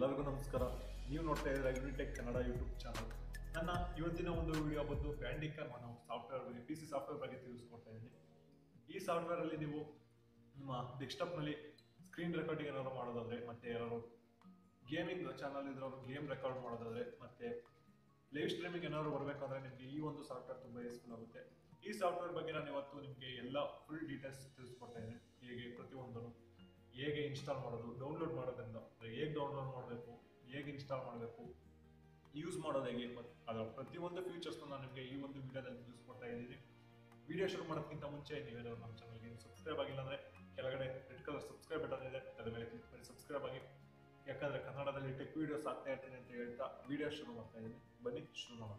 ಎಲ್ಲರಿಗೂ ನಮಸ್ಕಾರ ನೀವು ನೋಡ್ತಾ ಇದ್ದೀರಾ ಯೂನಿಟೆಕ್ ಕನ್ನಡ ಯೂಟ್ಯೂಬ್ ಚಾನಲ್ ನನ್ನ ಇವತ್ತಿನ ಒಂದು ವಿಡಿಯೋ ಬಂದು ಬ್ಯಾಂಡಿಕಮ್ ಅನ್ನೋ ಸಾಫ್ಟ್ವೇರ್ ಬಗ್ಗೆ ಪಿ ಸಿ ಸಾಫ್ಟ್ವೇರ್ ಬಗ್ಗೆ ತಿಳಿಸ್ಕೊಡ್ತಾ ಇದ್ದೀನಿ ಈ ಸಾಫ್ಟ್ವೇರ್ ಅಲ್ಲಿ ನೀವು ನಿಮ್ಮ ಡೆಸ್ಕ್ಟಾಪ್ನಲ್ಲಿ ಸ್ಕ್ರೀನ್ ರೆಕಾರ್ಡಿಂಗ್ ಏನಾದ್ರು ಮಾಡೋದಾದ್ರೆ ಮತ್ತೆ ಯಾರು ಗೇಮಿಂಗ್ ಚಾನಲ್ ಇದ್ರವರು ಗೇಮ್ ರೆಕಾರ್ಡ್ ಮಾಡೋದಾದ್ರೆ ಮತ್ತೆ ಲೈವ್ ಸ್ಟ್ರೀಮಿಂಗ್ ಏನಾದ್ರು ಬರಬೇಕಂದ್ರೆ ನಿಮಗೆ ಈ ಒಂದು ಸಾಫ್ಟ್ವೇರ್ ತುಂಬ ಯೂಸ್ಫುಲ್ ಆಗುತ್ತೆ ಈ ಸಾಫ್ಟ್ವೇರ್ ಬಗ್ಗೆ ನಾನು ಇವತ್ತು ನಿಮಗೆ ಎಲ್ಲ ಫುಲ್ ಡೀಟೇಲ್ಸ್ ತಿಳಿಸ್ಕೊಡ್ತಾ ಇದ್ದೀನಿ ಹೇಗೆ ಪ್ರತಿಯೊಂದನ್ನು ಹೇಗೆ ಇನ್ಸ್ಟಾಲ್ ಮಾಡೋದು ಡೌನ್ಲೋಡ್ ಮಾಡೋದ್ರಿಂದ ಅಂದ್ರೆ ಹೇಗೆ ಡೌನ್ಲೋಡ್ ಮಾಡಬೇಕು ಹೇಗೆ ಇನ್ಸ್ಟಾಲ್ ಮಾಡಬೇಕು ಯೂಸ್ ಮಾಡೋದು ಹೇಗೆ ಮತ್ತು ಅದರ ಪ್ರತಿಯೊಂದು ಫೀಚರ್ಸ್ನ ನಾನು ನಿಮಗೆ ಈ ಒಂದು ವಿಡಿಯೋದಲ್ಲಿ ತಿಳಿಸ್ಕೊಡ್ತಾ ಇದ್ದೀನಿ ವಿಡಿಯೋ ಶುರು ಮಾಡೋದಕ್ಕಿಂತ ಮುಂಚೆ ನೀವೇನಾದ್ರು ನಮ್ಮ ಚಾನಲ್ಗೆ ಸಬ್ಸ್ಕ್ರೈಬ್ ಆಗಿಲ್ಲ ಅಂದರೆ ಕೆಳಗಡೆ ರೆಡ್ ಕಲರ್ ಸಬ್ಸ್ಕ್ರೈಬ್ ಬಟನ್ ಇದೆ ಅದರ ಮೇಲೆ ಕ್ಲಿಕ್ ಮಾಡಿ ಸಬ್ಸ್ಕ್ರೈಬ್ ಆಗಿ ಯಾಕಂದರೆ ಕನ್ನಡದಲ್ಲಿ ಟೆಕ್ ವಿಡಿಯೋಸ್ ಆಗ್ತಾ ಇರ್ತೀನಿ ಅಂತ ಹೇಳ್ತಾ ವಿಡಿಯೋ ಶುರು ಮಾಡ್ತಾ ಇದ್ದೀನಿ ಬನ್ನಿ ಶುರು ಮಾಡೋಣ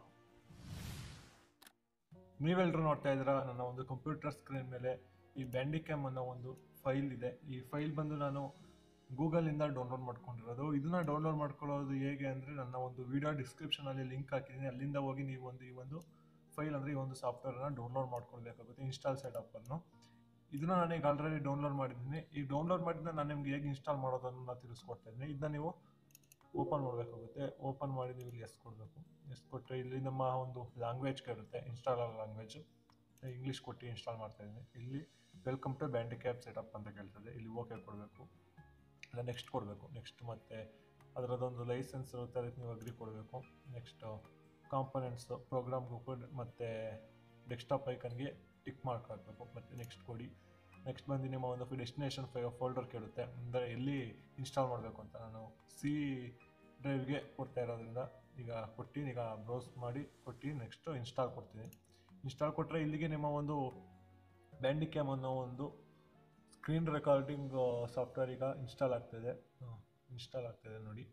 ನೀವೆಲ್ಲರೂ ನೋಡ್ತಾ ಇದ್ದೀರಾ ನನ್ನ ಒಂದು ಕಂಪ್ಯೂಟರ್ ಸ್ಕ್ರೀನ್ ಮೇಲೆ ಈ ಬ್ಯಾಂಡಿಕ್ಯಾಮ್ ಅನ್ನೋ ಒಂದು ಫೈಲ್ ಇದೆ ಈ ಫೈಲ್ ಬಂದು ನಾನು ಗೂಗಲಿಂದ ಡೌನ್ಲೋಡ್ ಮಾಡ್ಕೊಂಡಿರೋದು ಇದನ್ನ ಡೌನ್ಲೋಡ್ ಮಾಡ್ಕೊಳ್ಳೋದು ಹೇಗೆ ಅಂದರೆ ನನ್ನ ಒಂದು ವಿಡಿಯೋ ಡಿಸ್ಕ್ರಿಪ್ಷನಲ್ಲಿ ಲಿಂಕ್ ಹಾಕಿದ್ದೀನಿ ಅಲ್ಲಿಂದ ಹೋಗಿ ನೀವು ಒಂದು ಈ ಒಂದು ಫೈಲ್ ಅಂದರೆ ಈ ಒಂದು ಸಾಫ್ಟ್ವೇರ್ನ ಡೌನ್ಲೋಡ್ ಮಾಡ್ಕೊಳ್ಬೇಕಾಗುತ್ತೆ ಇನ್ಸ್ಟಾಲ್ ಸೆಟಪ್ಪನ್ನು ಇದನ್ನ ನಾನೀಗ ಆಲ್ರೆಡಿ ಡೌನ್ಲೋಡ್ ಮಾಡಿದ್ದೀನಿ ಈ ಡೌನ್ಲೋಡ್ ಮಾಡಿದ ನಾನು ನಿಮ್ಗೆ ಹೇಗೆ ಇನ್ಸ್ಟಾಲ್ ಮಾಡೋದನ್ನು ನಾನು ತಿಳಿಸ್ಕೊಡ್ತಾ ಇದ್ದೀನಿ ಇದನ್ನ ನೀವು ಓಪನ್ ಮಾಡಬೇಕಾಗುತ್ತೆ ಓಪನ್ ಮಾಡಿ ನೀವು ಇಲ್ಲಿ ಎಸ್ ಕೊಡಬೇಕು ಎಸ್ ಕೊಟ್ಟರೆ ಇಲ್ಲಿ ನಮ್ಮ ಒಂದು ಲ್ಯಾಂಗ್ವೇಜ್ ಕೇಳುತ್ತೆ ಇನ್ಸ್ಟಾಲ್ ಲ್ಯಾಂಗ್ವೇಜ್ ಇಂಗ್ಲೀಷ್ ಕೊಟ್ಟು ಇನ್ಸ್ಟಾಲ್ ಮಾಡ್ತಾ ಇದ್ದೀನಿ ಇಲ್ಲಿ ವೆಲ್ಕಮ್ ಟು ಬ್ಯಾಂಡಿಕ್ಯಾಪ್ ಸೆಟಪ್ ಅಂತ ಕೇಳ್ತದೆ ಇಲ್ಲಿ ಓಕೆ ಕೊಡಬೇಕು ಇಲ್ಲ ನೆಕ್ಸ್ಟ್ ಕೊಡಬೇಕು ನೆಕ್ಸ್ಟ್ ಮತ್ತೆ ಅದರದ್ದೊಂದು ಲೈಸೆನ್ಸ್ ಇರುತ್ತೆ ಅದಕ್ಕೆ ನೀವು ಅಗ್ರಿ ಕೊಡಬೇಕು ನೆಕ್ಸ್ಟ್ ಕಾಂಪೊನೆಂಟ್ಸು ಪ್ರೋಗ್ರಾಮ್ ಮತ್ತು ಡೆಸ್ಕ್ಟಾಪ್ ಐಕನ್ಗೆ ಟಿಕ್ ಮಾರ್ಕ್ ಹಾಕಬೇಕು ಮತ್ತು ನೆಕ್ಸ್ಟ್ ಕೊಡಿ ನೆಕ್ಸ್ಟ್ ಬಂದು ನಿಮ್ಮ ಒಂದು ಡೆಸ್ಟಿನೇಷನ್ ಫೈ ಫೋಲ್ಡರ್ ಕೇಳುತ್ತೆ ಅಂದರೆ ಎಲ್ಲಿ ಇನ್ಸ್ಟಾಲ್ ಮಾಡಬೇಕು ಅಂತ ನಾನು ಸಿ ಡ್ರೈವ್ಗೆ ಕೊಡ್ತಾ ಇರೋದ್ರಿಂದ ಈಗ ಕೊಟ್ಟು ಈಗ ಬ್ರೌಸ್ ಮಾಡಿ ಕೊಟ್ಟು ನೆಕ್ಸ್ಟ್ ಇನ್ಸ್ಟಾಲ್ ಕೊಡ್ತೀನಿ ಇನ್ಸ್ಟಾಲ್ ಕೊಟ್ಟರೆ ಇಲ್ಲಿಗೆ ನಿಮ್ಮ ಒಂದು ಬ್ಯಾಂಡಿಕ್ಯಾಮ್ ಅನ್ನೋ ಒಂದು ಸ್ಕ್ರೀನ್ ರೆಕಾರ್ಡಿಂಗ್ ಸಾಫ್ಟ್ವೇರ್ ಈಗ ಇನ್ಸ್ಟಾಲ್ ಆಗ್ತಿದೆ ಇನ್ಸ್ಟಾಲ್ ಆಗ್ತಿದೆ ನೋಡಿ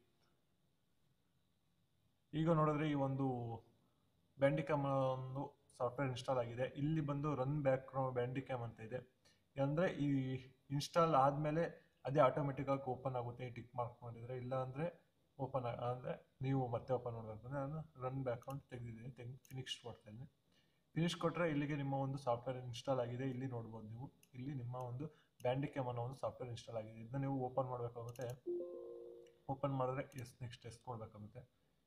ಈಗ ನೋಡಿದ್ರೆ ಈ ಒಂದು ಬ್ಯಾಂಡಿಕ್ಯಾಮ್ ಒಂದು ಸಾಫ್ಟ್ವೇರ್ ಇನ್ಸ್ಟಾಲ್ ಆಗಿದೆ ಇಲ್ಲಿ ಬಂದು ರನ್ ಬ್ಯಾಕ್ ಬ್ಯಾಂಡಿಕ್ಯಾಮ್ ಅಂತ ಇದೆ ಅಂದರೆ ಈ ಇನ್ಸ್ಟಾಲ್ ಆದಮೇಲೆ ಅದೇ ಆಟೋಮೆಟಿಕ್ಕಾಗಿ ಓಪನ್ ಆಗುತ್ತೆ ಟಿಕ್ ಮಾರ್ಕ್ ಮಾಡಿದರೆ ಇಲ್ಲ ಅಂದರೆ ಓಪನ್ ಅಂದರೆ ನೀವು ಮತ್ತೆ ಓಪನ್ ಮಾಡಬೇಕು ಅಂದರೆ ನಾನು ರನ್ ಬ್ಯಾಕ್ ಅಂತ ತೆಗೆದಿದ್ದೀನಿ ತೆಗೆದು ಫಿನಿಶ್ ಮಾಡ್ತಾ ಇದ್ದೀನಿ ಫಿನಿಶ್ ಕೊಟ್ಟರೆ ಇಲ್ಲಿಗೆ ನಿಮ್ಮ ಒಂದು ಸಾಫ್ಟ್ವೇರ್ ಇನ್ಸ್ಟಾಲ್ ಆಗಿದೆ ಇಲ್ಲಿ ನೋಡ್ಬೋದು ನೀವು ಇಲ್ಲಿ ನಿಮ್ಮ ಒಂದು ಬ್ಯಾಂಡಿಕ್ಯಾಮ್ ಅನ್ನೋ ಒಂದು ಸಾಫ್ಟ್ವೇರ್ ಇನ್ಸ್ಟಾಲ್ ಆಗಿದೆ ಇದನ್ನ ನೀವು ಓಪನ್ ಮಾಡಬೇಕಾಗುತ್ತೆ ಓಪನ್ ಮಾಡಿದ್ರೆ ಎಸ್ ನೆಕ್ಸ್ಟ್ ಎಸ್ ಕೊಡಬೇಕಾಗುತ್ತೆ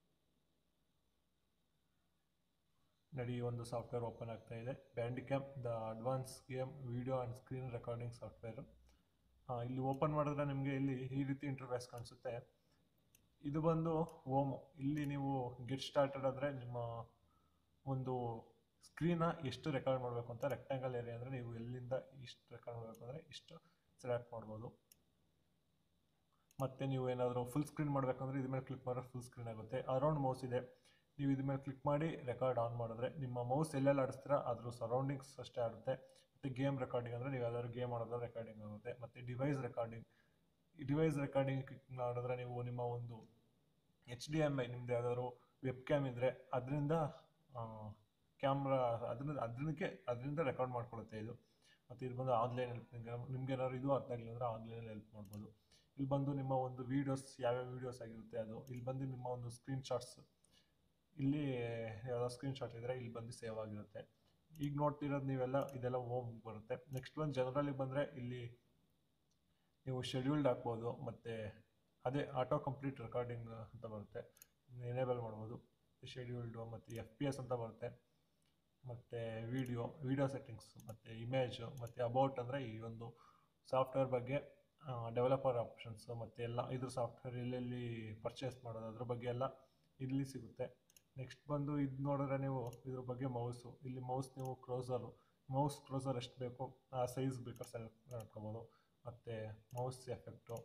ನಡಿ ಈ ಒಂದು ಸಾಫ್ಟ್ವೇರ್ ಓಪನ್ ಆಗ್ತಾ ಇದೆ Bandicam the advance game video and screen recording software ಇಲ್ಲಿ ಓಪನ್ ಮಾಡಿದ್ರೆ ನಿಮಗೆ ಇಲ್ಲಿ ಈ ರೀತಿ ಇಂಟರ್ಫೇಸ್ ಕಾಣಿಸುತ್ತೆ ಇದು ಬಂದು ಓಮು ಇಲ್ಲಿ ನೀವು ಗೆಟ್ ಸ್ಟಾರ್ಟೆಡ್ ಆದರೆ ನಿಮ್ಮ ಒಂದು ಸ್ಕ್ರೀನ ಎಷ್ಟು ರೆಕಾರ್ಡ್ ಮಾಡಬೇಕು ಅಂತ ರೆಕ್ಟ್ಯಾಂಗಲ್ ಏರಿಯಾ ಅಂದರೆ ನೀವು ಎಲ್ಲಿಂದ ಇಷ್ಟು ರೆಕಾರ್ಡ್ ಮಾಡಬೇಕು ಅಂದರೆ ಇಷ್ಟು ಸೆಲೆಕ್ಟ್ ಮಾಡ್ಬೋದು ಮತ್ತು ನೀವು ಏನಾದರೂ ಫುಲ್ ಸ್ಕ್ರೀನ್ ಮಾಡಬೇಕಂದ್ರೆ ಇದ್ರ ಮೇಲೆ ಕ್ಲಿಕ್ ಮಾಡಿದ್ರೆ ಫುಲ್ ಸ್ಕ್ರೀನ್ ಆಗುತ್ತೆ ಅರೌಂಡ್ ಮೌಸ್ ಇದೆ ನೀವು ಇದ್ರ ಮೇಲೆ ಕ್ಲಿಕ್ ಮಾಡಿ ರೆಕಾರ್ಡ್ ಆನ್ ಮಾಡಿದ್ರೆ ನಿಮ್ಮ ಮೌಸ್ ಎಲ್ಲೆಲ್ಲಿ ಆಡಿಸ್ತೀರಾ ಅದ್ರ ಸರೌಂಡಿಂಗ್ಸ್ ಅಷ್ಟೇ ಆಡುತ್ತೆ ಮತ್ತು ಗೇಮ್ ರೆಕಾರ್ಡಿಂಗ್ ಅಂದರೆ ನೀವು ಯಾವ್ದಾದ್ರು ಗೇಮ್ ಆಡೋದ್ರೆ ರೆಕಾರ್ಡಿಂಗ್ ಆಗುತ್ತೆ ಮತ್ತು ಡಿವೈಸ್ ರೆಕಾರ್ಡಿಂಗ್ ಈ ಡಿವೈಸ್ ರೆಕಾರ್ಡಿಂಗ್ ಕ್ಲಿಕ್ ಮಾಡಿದ್ರೆ ನೀವು ನಿಮ್ಮ ಒಂದು ಎಚ್ ಡಿ ಎಮ್ ಐ ನಿಮ್ದು ಯಾವ್ದಾದ್ರು ವೆಬ್ ಕ್ಯಾಮ್ ಇದ್ದರೆ ಅದರಿಂದ ಕ್ಯಾಮ್ರಾ ಅದನ್ನ ಅದಕ್ಕೆ ಅದರಿಂದ ರೆಕಾರ್ಡ್ ಮಾಡ್ಕೊಳ್ಳುತ್ತೆ ಇದು ಮತ್ತು ಇದು ಬಂದು ಆನ್ಲೈನ್ ಹೆಲ್ಪ್ ನಿಮ್ಗೆ ಏನಾದ್ರು ಇದು ಅರ್ಥ ಆಗಿಲ್ಲ ಅಂದರೆ ಆನ್ಲೈನಲ್ಲಿ ಹೆಲ್ಪ್ ಮಾಡ್ಬೋದು ಇಲ್ಲಿ ಬಂದು ನಿಮ್ಮ ಒಂದು ವೀಡಿಯೋಸ್ ಯಾವ್ಯಾವ ವೀಡಿಯೋಸ್ ಆಗಿರುತ್ತೆ ಅದು ಇಲ್ಲಿ ಬಂದು ನಿಮ್ಮ ಒಂದು ಸ್ಕ್ರೀನ್ ಶಾಟ್ಸ್ ಇಲ್ಲಿ ಯಾವುದೋ ಸ್ಕ್ರೀನ್ ಶಾಟ್ ಇದ್ದರೆ ಇಲ್ಲಿ ಬಂದು ಸೇವ್ ಆಗಿರುತ್ತೆ ಈಗ ನೋಡ್ತಿರೋದು ನೀವೆಲ್ಲ ಇದೆಲ್ಲ ಹೋಮ್ ಬರುತ್ತೆ ನೆಕ್ಸ್ಟ್ ಒಂದು ಜನರಲಿಗೆ ಬಂದರೆ ಇಲ್ಲಿ ನೀವು ಶೆಡ್ಯೂಲ್ಡ್ ಹಾಕ್ಬೋದು ಮತ್ತು ಅದೇ ಆಟೋ ಕಂಪ್ಲೀಟ್ ರೆಕಾರ್ಡಿಂಗ್ ಅಂತ ಬರುತ್ತೆ ಎನೇಬಲ್ ಮಾಡ್ಬೋದು ಶೆಡ್ಯೂಲ್ಡು ಮತ್ತು ಎಫ್ ಪಿ ಎಸ್ ಅಂತ ಬರುತ್ತೆ ಮತ್ತು ವಿಡಿಯೋ ವಿಡಿಯೋ ಸೆಟ್ಟಿಂಗ್ಸ್ ಮತ್ತು ಇಮೇಜು ಮತ್ತು ಅಬೌಟ್ ಅಂದರೆ ಈ ಒಂದು ಸಾಫ್ಟ್ವೇರ್ ಬಗ್ಗೆ ಡೆವಲಪರ್ ಆಪ್ಷನ್ಸ್ ಮತ್ತು ಎಲ್ಲ ಇದ್ರ ಸಾಫ್ಟ್ವೇರ್ ಎಲ್ಲೆಲ್ಲಿ ಪರ್ಚೇಸ್ ಮಾಡೋದು ಅದ್ರ ಬಗ್ಗೆ ಎಲ್ಲ ಇಲ್ಲಿ ಸಿಗುತ್ತೆ ನೆಕ್ಸ್ಟ್ ಬಂದು ಇದು ನೋಡಿದ್ರೆ ನೀವು ಇದ್ರ ಬಗ್ಗೆ ಮೌಸು ಇಲ್ಲಿ ಮೌಸ್ ನೀವು ಕ್ಲೋಸರು ಮೌಸ್ ಕ್ಲೋಸರ್ ಎಷ್ಟು ಬೇಕು ಆ ಸೈಜ್ ಬೇಕಾದ್ರೆ ಸೆಲೆಕ್ಟ್ ಮಾಡ್ಕೊಬೋದು ಮತ್ತು mouse effect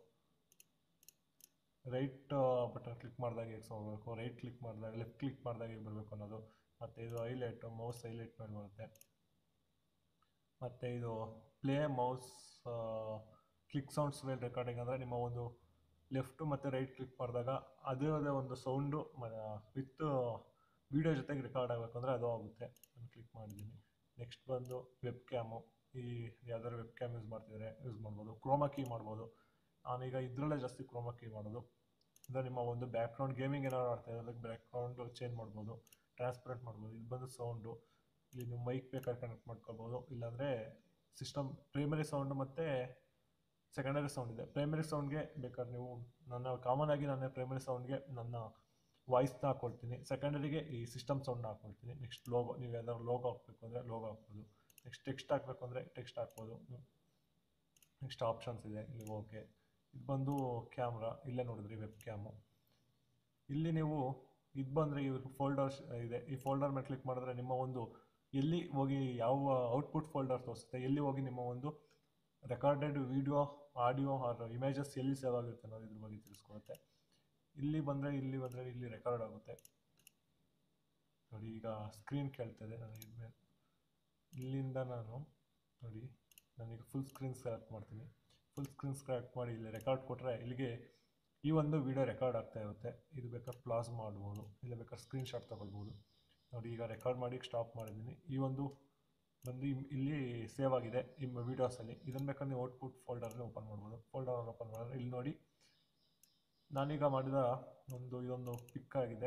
right button click ಮಾಡಿದಾಗ ಹೇಗೆ ಹೋಗಬೇಕು ರೈಟ್ ಕ್ಲಿಕ್ ಮಾಡಿದಾಗ ಲೆಫ್ಟ್ ಕ್ಲಿಕ್ ಮಾಡಿದಾಗ ಹೇಗೆ ಬರಬೇಕು ಅನ್ನೋದು ಮತ್ತು ಇದು ಹೈಲೈಟು ಮೌಸ್ ಹೈಲೈಟ್ ಮೇಲೆ ಬರುತ್ತೆ ಮತ್ತು ಇದು play mouse click sounds while recording ಅಂದರೆ ನಿಮ್ಮ ಒಂದು ಲೆಫ್ಟು ಮತ್ತು ರೈಟ್ ಕ್ಲಿಕ್ ಮಾಡಿದಾಗ ಅದೇ ಅದೇ ಒಂದು ಸೌಂಡು ವಿತ್ ವಿಡಿಯೋ ಜೊತೆಗೆ ರೆಕಾರ್ಡ್ ಆಗಬೇಕು ಅಂದರೆ ಅದು ಆಗುತ್ತೆ ನಾನು ಕ್ಲಿಕ್ ಮಾಡಿದ್ದೀನಿ ನೆಕ್ಸ್ಟ್ ಬಂದು ವೆಬ್ ಕ್ಯಾಮು ಈ ಯಾವ್ದಾದ್ರು ವೆಬ್ ಕ್ಯಾಮ್ ಯೂಸ್ ಮಾಡ್ತಿದ್ರೆ ಯೂಸ್ ಮಾಡ್ಬೋದು ಕ್ರೋಮಾ ಕೀ ಮಾಡ್ಬೋದು ನಾನೀಗ ಇದರಲ್ಲೇ ಜಾಸ್ತಿ ಕ್ರೋಮಾ ಕೀ ಮಾಡೋದು ಅಂದರೆ ನಿಮ್ಮ ಒಂದು ಬ್ಯಾಕ್ಗ್ರೌಂಡ್ ಗೇಮಿಂಗ್ ಏನಾದ್ರು ಆಡ್ತಾ ಇದ್ರೆ ಅದಕ್ಕೆ ಬ್ಯಾಕ್ಗ್ರೌಂಡು ಚೇಂಜ್ ಮಾಡ್ಬೋದು ಟ್ರಾನ್ಸ್ಪರೆಂಟ್ ಮಾಡ್ಬೋದು ಇದು ಬಂದು ಸೌಂಡು ಇಲ್ಲಿ ನೀವು ಮೈಕ್ ಬೇಕಾದ್ರೆ ಕನೆಕ್ಟ್ ಮಾಡ್ಕೊಬೋದು ಇಲ್ಲಾಂದರೆ ಸಿಸ್ಟಮ್ ಪ್ರೈಮರಿ ಸೌಂಡು ಮತ್ತು ಸೆಕೆಂಡರಿ ಸೌಂಡ್ ಇದೆ ಪ್ರೈಮರಿ ಸೌಂಡ್ಗೆ ಬೇಕಾದ್ರೆ ನೀವು ನನ್ನ ಕಾಮನ್ ಆಗಿ ನನ್ನ ಪ್ರೈಮರಿ ಸೌಂಡ್ಗೆ ನನ್ನ ವಾಯ್ಸ್ನ ಹಾಕ್ಕೊಳ್ತೀನಿ ಸೆಕೆಂಡರಿಗೆ ಈ ಸಿಸ್ಟಮ್ ಸೌಂಡ್ನ ಹಾಕ್ಕೊಳ್ತೀನಿ ನೆಕ್ಸ್ಟ್ ಲೋಗೋ ನೀವು ಯಾವ್ದಾದ್ರು ಲೋಗೋ ಹಾಕಬೇಕು ಅಂದರೆ ಲೋಗೋ ಹಾಕ್ಬೋದು ನೆಕ್ಸ್ಟ್ ಟೆಕ್ಸ್ಟ್ ಹಾಕಬೇಕು ಅಂದರೆ ಟೆಕ್ಸ್ಟ್ ಹಾಕ್ಬೋದು ನೆಕ್ಸ್ಟ್ ಆಪ್ಷನ್ಸ್ ಇದೆ ಇಲ್ಲಿ ಓಕೆ ಇದು ಬಂದು ಕ್ಯಾಮ್ರಾ ಇಲ್ಲೇ ನೋಡಿದ್ರಿ ವೆಬ್ ಕ್ಯಾಮು ಇಲ್ಲಿ ನೀವು ಇದು ಬಂದರೆ ಇವ್ರ ಫೋಲ್ಡರ್ಸ್ ಇದೆ ಈ ಫೋಲ್ಡರ್ ಮೇಲೆ ಕ್ಲಿಕ್ ಮಾಡಿದ್ರೆ ನಿಮ್ಮ ಒಂದು ಎಲ್ಲಿ ಹೋಗಿ ಯಾವ ಔಟ್ಪುಟ್ ಫೋಲ್ಡರ್ ತೋರಿಸುತ್ತೆ ಎಲ್ಲಿ ಹೋಗಿ ನಿಮ್ಮ ಒಂದು recorded video audio or images ಎಲ್ಲಿ ಸೇವ್ ಆಗಿರುತ್ತೆ ಅನ್ನೋದು ಇದ್ರ ಬಗ್ಗೆ ತಿಳಿಸ್ಕೊಡುತ್ತೆ ಇಲ್ಲಿ ಬಂದರೆ ಇಲ್ಲಿ ಬಂದರೆ ಇಲ್ಲಿ ರೆಕಾರ್ಡ್ ಆಗುತ್ತೆ ನೋಡಿ ಈಗ ಸ್ಕ್ರೀನ್ ಕೇಳ್ತದೆ ನಾನು ಇದ್ಮೇಲೆ ಇಲ್ಲಿಂದ ನಾನು ನೋಡಿ ನಾನೀಗ ಫುಲ್ ಸ್ಕ್ರೀನ್ ಸೆಲೆಕ್ಟ್ ಮಾಡ್ತೀನಿ ಫುಲ್ ಸ್ಕ್ರೀನ್ ಸೆಲೆಕ್ಟ್ ಮಾಡಿ ಇಲ್ಲಿ ರೆಕಾರ್ಡ್ ಕೊಟ್ಟರೆ ಇಲ್ಲಿಗೆ ಈ ಒಂದು ವಿಡಿಯೋ ರೆಕಾರ್ಡ್ ಆಗ್ತಾ ಇರುತ್ತೆ ಇದು ಬೇಕಾದ್ರೆ ಪ್ಲಾಸ್ ಮಾಡ್ಬೋದು ಇಲ್ಲ ಬೇಕಾದ್ರೆ ಸ್ಕ್ರೀನ್ಶಾಟ್ ತೊಗೊಳ್ಬೋದು ನೋಡಿ ಈಗ ರೆಕಾರ್ಡ್ ಮಾಡಿ ಸ್ಟಾಪ್ ಮಾಡಿದ್ದೀನಿ ಈ ಒಂದು ಬಂದು ಇಮ್- ಇಲ್ಲಿ ಸೇವ್ ಆಗಿದೆ ನಿಮ್ಮ ವೀಡಿಯೋಸಲ್ಲಿ ಇದನ್ನು ಬೇಕಾದ್ರೆ ನೀವು ಔಟ್ಪುಟ್ ಫೋಲ್ಡರ್ನ ಓಪನ್ ಮಾಡ್ಬೋದು ಫೋಲ್ಡರ್ ಓಪನ್ ಮಾಡಿದ್ರೆ ಇಲ್ಲಿ ನೋಡಿ ನಾನೀಗ ಮಾಡಿದ ಒಂದು ಇದೊಂದು ಪಿಕ್ ಆಗಿದೆ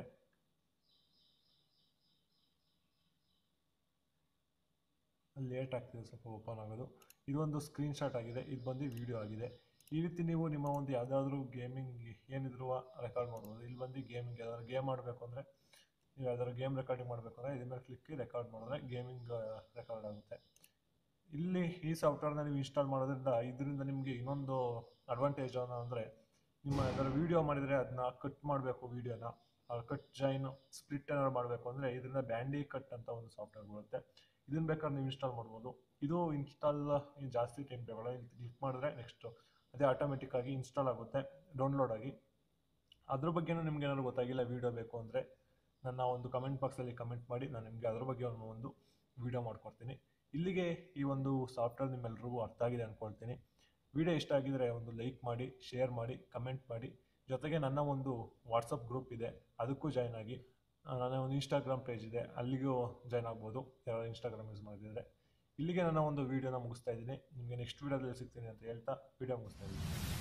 ಲೇಟ್ ಆಗ್ತಿದೆ ಸ್ವಲ್ಪ ಓಪನ್ ಆಗೋದು ಇದೊಂದು ಸ್ಕ್ರೀನ್ಶಾಟ್ ಆಗಿದೆ ಇದು ಬಂದು ವಿಡಿಯೋ ಆಗಿದೆ ಈ ರೀತಿ ನೀವು ನಿಮ್ಮ ಒಂದು ಯಾವುದಾದ್ರೂ ಗೇಮಿಂಗ್ ಏನಿದ್ರು ರೆಕಾರ್ಡ್ ಮಾಡ್ಬೋದು ಇಲ್ಲಿ ಬಂದು ಗೇಮಿಂಗ್ ಯಾವ್ದಾದ್ರು ಗೇಮ್ ಆಡಬೇಕು ಅಂದರೆ ನೀವು ಯಾವ್ದಾದ್ರು ಗೇಮ್ ರೆಕಾರ್ಡಿಂಗ್ ಮಾಡಬೇಕು ಅಂದರೆ ಇದ್ರ ಮೇಲೆ ಕ್ಲಿಕ್ಕಿ ರೆಕಾರ್ಡ್ ಮಾಡಿದ್ರೆ ಗೇಮಿಂಗ್ ರೆಕಾರ್ಡ್ ಆಗುತ್ತೆ ಇಲ್ಲಿ ಈ ಸಾಫ್ಟ್ವೇರ್ನ ನೀವು ಇನ್ಸ್ಟಾಲ್ ಮಾಡೋದ್ರಿಂದ ಇದರಿಂದ ನಿಮಗೆ ಇನ್ನೊಂದು ಅಡ್ವಾಂಟೇಜ್ ಅಂದರೆ ನಿಮ್ಮ ಯಾವ್ದಾದ್ರು ವೀಡಿಯೋ ಮಾಡಿದರೆ ಅದನ್ನ ಕಟ್ ಮಾಡಬೇಕು ವೀಡಿಯೋನ ಕಟ್ ಜೈನ್ ಸ್ಪ್ಲಿಟ್ ಏನಾದ್ರು ಮಾಡಬೇಕು ಅಂದರೆ ಇದರಿಂದ ಬ್ಯಾಂಡಿ ಕಟ್ ಅಂತ ಒಂದು ಸಾಫ್ಟ್ವೇರ್ ಬರುತ್ತೆ ಇದನ್ನ ಬೇಕಾದ್ರೆ ನೀವು ಇನ್ಸ್ಟಾಲ್ ಮಾಡ್ಬೋದು ಇದು ಇನ್ಸ್ಟಾಲ್ ಜಾಸ್ತಿ ಟೈಮ್ ತಗೊಳ್ಳೋ ಕ್ಲಿಕ್ ಮಾಡಿದ್ರೆ ನೆಕ್ಸ್ಟ್ ಅದೇ ಆಟೋಮೆಟಿಕ್ ಆಗಿ ಇನ್ಸ್ಟಾಲ್ ಆಗುತ್ತೆ ಡೌನ್ಲೋಡ್ ಆಗಿ ಅದ್ರ ಬಗ್ಗೆನೂ ನಿಮ್ಗೆ ಏನಾದ್ರು ಗೊತ್ತಾಗಿಲ್ಲ ವೀಡಿಯೋ ಬೇಕು ಅಂದರೆ ನನ್ನ ಒಂದು ಕಮೆಂಟ್ ಬಾಕ್ಸಲ್ಲಿ ಕಮೆಂಟ್ ಮಾಡಿ ನಾನು ನಿಮಗೆ ಅದ್ರ ಬಗ್ಗೆ ಒಂದು ಒಂದು ವೀಡಿಯೋ ಮಾಡ್ಕೊಡ್ತೀನಿ ಇಲ್ಲಿಗೆ ಈ ಒಂದು ಸಾಫ್ಟ್ವೇರ್ ನಿಮ್ಮೆಲ್ರಿಗೂ ಅರ್ಥ ಆಗಿದೆ ಅಂದ್ಕೊಳ್ತೀನಿ ವಿಡಿಯೋ ಇಷ್ಟ ಆಗಿದರೆ ಒಂದು ಲೈಕ್ ಮಾಡಿ ಶೇರ್ ಮಾಡಿ ಕಮೆಂಟ್ ಮಾಡಿ ಜೊತೆಗೆ ನನ್ನ ಒಂದು ವಾಟ್ಸಪ್ ಗ್ರೂಪ್ ಇದೆ ಅದಕ್ಕೂ ಜಾಯ್ನ್ ಆಗಿ ಆ, ನನ್ನ ಒಂದು ಇನ್ಸ್ಟಾಗ್ರಾಮ್ ಪೇಜ್ ಇದೆ ಅಲ್ಲಿಗೂ ಜಾಯ್ನ್ ಆಗ್ಬೋದು ಯಾರು ಇನ್ಸ್ಟಾಗ್ರಾಮ್ ಯೂಸ್ ಮಾಡಿದರೆ ಇಲ್ಲಿಗೆ ನನ್ನ ಒಂದು ವೀಡಿಯೋನ ಮುಗಿಸ್ತಾ ಇದ್ದೀನಿ ನಿಮಗೆ ನೆಕ್ಸ್ಟ್ ವೀಡಿಯೋದಲ್ಲಿ ಸಿಗ್ತೀನಿ ಅಂತ ಹೇಳ್ತಾ ವೀಡಿಯೋ ಮುಗಿಸ್ತಾ ಇದ್ದೀನಿ